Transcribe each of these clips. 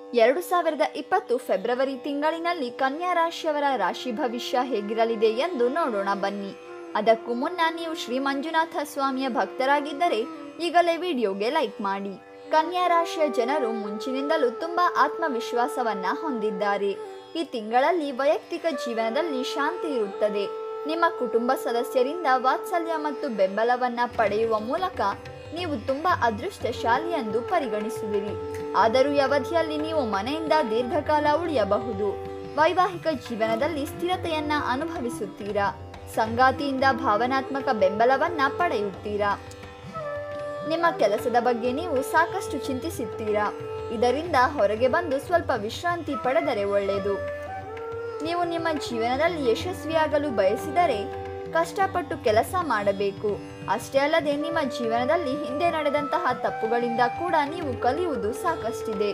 ಎರಡು ಸಾವಿರದ ಇಪ್ಪತ್ತು ಫೆಬ್ರವರಿ ತಿಂಗಳಿನಲ್ಲಿ ಕನ್ಯಾ ರಾಶಿಯವರ ರಾಶಿ ಭವಿಷ್ಯ ಹೇಗಿರಲಿದೆ ಎಂದು ನೋಡೋಣ ಬನ್ನಿ ಅದಕ್ಕೂ ಮುನ್ನ ನೀವು ಶ್ರೀ ಮಂಜುನಾಥ ಸ್ವಾಮಿಯ ಭಕ್ತರಾಗಿದ್ದರೆ ಈಗಲೇ ವಿಡಿಯೋಗೆ ಲೈಕ್ ಮಾಡಿ ಕನ್ಯಾ ರಾಶಿಯ ಜನರು ಮುಂಚಿನಿಂದಲೂ ತುಂಬಾ ಆತ್ಮವಿಶ್ವಾಸವನ್ನ ಹೊಂದಿದ್ದಾರೆ ಈ ತಿಂಗಳಲ್ಲಿ ವೈಯಕ್ತಿಕ ಜೀವನದಲ್ಲಿ ಶಾಂತಿ ಇರುತ್ತದೆ ನಿಮ್ಮ ಕುಟುಂಬ ಸದಸ್ಯರಿಂದ ವಾತ್ಸಲ್ಯ ಮತ್ತು ಬೆಂಬಲವನ್ನ ಪಡೆಯುವ ಮೂಲಕ ನೀವು ತುಂಬಾ ಅದೃಷ್ಟಶಾಲಿ ಎಂದು ಪರಿಗಣಿಸುವಿರಿ ಆದರೂ ಈ ಅವಧಿಯಲ್ಲಿ ನೀವು ಮನೆಯಿಂದ ದೀರ್ಘಕಾಲ ಉಳಿಯಬಹುದು ವೈವಾಹಿಕ ಜೀವನದಲ್ಲಿ ಸ್ಥಿರತೆಯನ್ನ ಅನುಭವಿಸುತ್ತೀರಾ ಸಂಗಾತಿಯಿಂದ ಭಾವನಾತ್ಮಕ ಬೆಂಬಲವನ್ನ ಪಡೆಯುತ್ತೀರಾ ನಿಮ್ಮ ಕೆಲಸದ ಬಗ್ಗೆ ನೀವು ಸಾಕಷ್ಟು ಚಿಂತಿಸುತ್ತೀರಾ ಇದರಿಂದ ಹೊರಗೆ ಬಂದು ಸ್ವಲ್ಪ ವಿಶ್ರಾಂತಿ ಪಡೆದರೆ ಒಳ್ಳೆಯದು ನೀವು ನಿಮ್ಮ ಜೀವನದಲ್ಲಿ ಯಶಸ್ವಿಯಾಗಲು ಬಯಸಿದರೆ ಕಷ್ಟಪಟ್ಟು ಕೆಲಸ ಮಾಡಬೇಕು ಅಷ್ಟೇ ಅಲ್ಲದೆ ನಿಮ್ಮ ಜೀವನದಲ್ಲಿ ಹಿಂದೆ ನಡೆದಂತಹ ತಪ್ಪುಗಳಿಂದ ಕೂಡ ನೀವು ಕಲಿಯುವುದು ಸಾಕಷ್ಟಿದೆ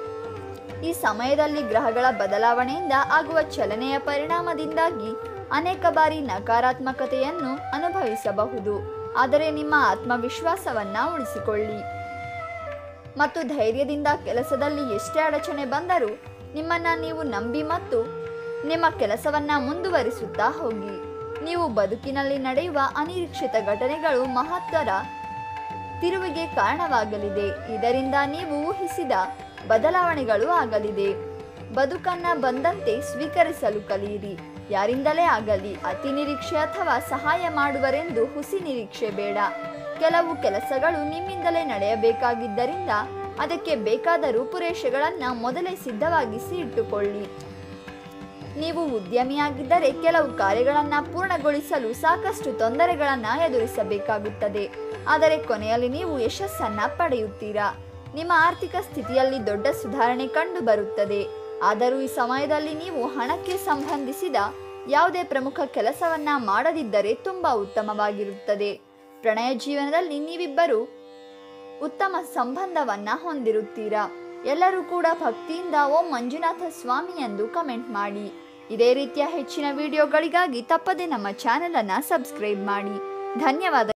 ಈ ಸಮಯದಲ್ಲಿ ಗ್ರಹಗಳ ಬದಲಾವಣೆಯಿಂದ ಆಗುವ ಚಲನೆಯ ಪರಿಣಾಮದಿಂದಾಗಿ ಅನೇಕ ಬಾರಿ ನಕಾರಾತ್ಮಕತೆಯನ್ನು ಅನುಭವಿಸಬಹುದು ಆದರೆ ನಿಮ್ಮ ಆತ್ಮವಿಶ್ವಾಸವನ್ನ ಉಳಿಸಿಕೊಳ್ಳಿ ಮತ್ತು ಧೈರ್ಯದಿಂದ ಕೆಲಸದಲ್ಲಿ ಎಷ್ಟೇ ಅಡಚಣೆ ಬಂದರೂ ನಿಮ್ಮನ್ನ ನೀವು ನಂಬಿ ಮತ್ತು ನಿಮ್ಮ ಕೆಲಸವನ್ನ ಮುಂದುವರಿಸುತ್ತಾ ಹೋಗಿ ನೀವು ಬದುಕಿನಲ್ಲಿ ನಡೆಯುವ ಅನಿರೀಕ್ಷಿತ ಘಟನೆಗಳು ಮಹತ್ತರ ತಿರುವಿಗೆ ಕಾರಣವಾಗಲಿದೆ ಇದರಿಂದ ನೀವು ಊಹಿಸಿದ ಬದಲಾವಣೆಗಳು ಆಗಲಿದೆ ಬದುಕನ್ನ ಬಂದಂತೆ ಸ್ವೀಕರಿಸಲು ಕಲಿಯಿರಿ ಯಾರಿಂದಲೇ ಆಗಲಿ ಅತಿ ನಿರೀಕ್ಷೆ ಅಥವಾ ಸಹಾಯ ಮಾಡುವರೆಂದು ಹುಸಿ ನಿರೀಕ್ಷೆ ಬೇಡ ಕೆಲವು ಕೆಲಸಗಳು ನಿಮ್ಮಿಂದಲೇ ನಡೆಯಬೇಕಾಗಿದ್ದರಿಂದ ಅದಕ್ಕೆ ಬೇಕಾದ ರೂಪುರೇಷೆಗಳನ್ನು ಮೊದಲೇ ಸಿದ್ಧವಾಗಿಸಿ ಇಟ್ಟುಕೊಳ್ಳಿ ನೀವು ಉದ್ಯಮಿಯಾಗಿದ್ದರೆ ಕೆಲವು ಕಾರ್ಯಗಳನ್ನು ಪೂರ್ಣಗೊಳಿಸಲು ಸಾಕಷ್ಟು ತೊಂದರೆಗಳನ್ನು ಎದುರಿಸಬೇಕಾಗುತ್ತದೆ ಆದರೆ ಕೊನೆಯಲ್ಲಿ ನೀವು ಯಶಸ್ಸನ್ನ ಪಡೆಯುತ್ತೀರಾ ನಿಮ್ಮ ಆರ್ಥಿಕ ಸ್ಥಿತಿಯಲ್ಲಿ ದೊಡ್ಡ ಸುಧಾರಣೆ ಕಂಡು ಬರುತ್ತದೆ ಆದರೂ ಈ ಸಮಯದಲ್ಲಿ ನೀವು ಹಣಕ್ಕೆ ಸಂಬಂಧಿಸಿದ ಯಾವುದೇ ಪ್ರಮುಖ ಕೆಲಸವನ್ನ ಮಾಡದಿದ್ದರೆ ತುಂಬಾ ಉತ್ತಮವಾಗಿರುತ್ತದೆ ಪ್ರಣಯ ಜೀವನದಲ್ಲಿ ನೀವಿಬ್ಬರು ಉತ್ತಮ ಸಂಬಂಧವನ್ನ ಹೊಂದಿರುತ್ತೀರಾ ಎಲ್ಲರೂ ಕೂಡ ಭಕ್ತಿಯಿಂದ ಓಂ ಮಂಜುನಾಥ ಸ್ವಾಮಿ ಎಂದು ಕಮೆಂಟ್ ಮಾಡಿ ಇದೇ ರೀತಿಯ ಹೆಚ್ಚಿನ ವಿಡಿಯೋಗಳಿಗಾಗಿ ತಪ್ಪದೆ ನಮ್ಮ ಚಾನೆಲ್ ಅನ್ನ ಸಬ್ಸ್ಕ್ರೈಬ್ ಮಾಡಿ ಧನ್ಯವಾದ